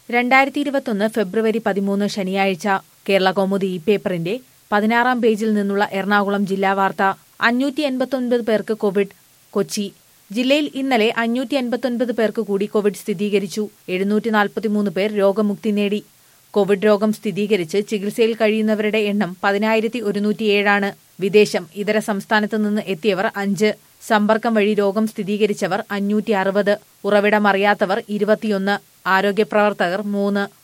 രണ്ടായിരത്തി ഇരുപത്തൊന്ന് ഫെബ്രുവരി പതിമൂന്ന് ശനിയാഴ്ച കേരള കൗമുദി ഈ പേപ്പറിന്റെ പതിനാറാം പേജിൽ നിന്നുള്ള എറണാകുളം ജില്ലാ വാർത്ത അഞ്ഞൂറ്റി എൺപത്തൊൻപത് പേർക്ക് കോവിഡ് കൊച്ചി ജില്ലയിൽ ഇന്നലെ അഞ്ഞൂറ്റി എൺപത്തൊൻപത് പേർക്ക് കൂടി കോവിഡ് സ്ഥിരീകരിച്ചു എഴുന്നൂറ്റി നാൽപ്പത്തിമൂന്ന് പേർ രോഗമുക്തി നേടി കോവിഡ് രോഗം സ്ഥിരീകരിച്ച് ചികിത്സയിൽ കഴിയുന്നവരുടെ എണ്ണം പതിനായിരത്തി ഒരുന്നൂറ്റിയേഴാണ് വിദേശം ഇതര സംസ്ഥാനത്ത് നിന്ന് എത്തിയവർ അഞ്ച് സമ്പർക്കം വഴി രോഗം സ്ഥിരീകരിച്ചവർ അഞ്ഞൂറ്റി അറുപത് ഉറവിടമറിയാത്തവർ ഇരുപത്തിയൊന്ന് ആരോഗ്യപ്രവർത്തകർ മൂന്ന്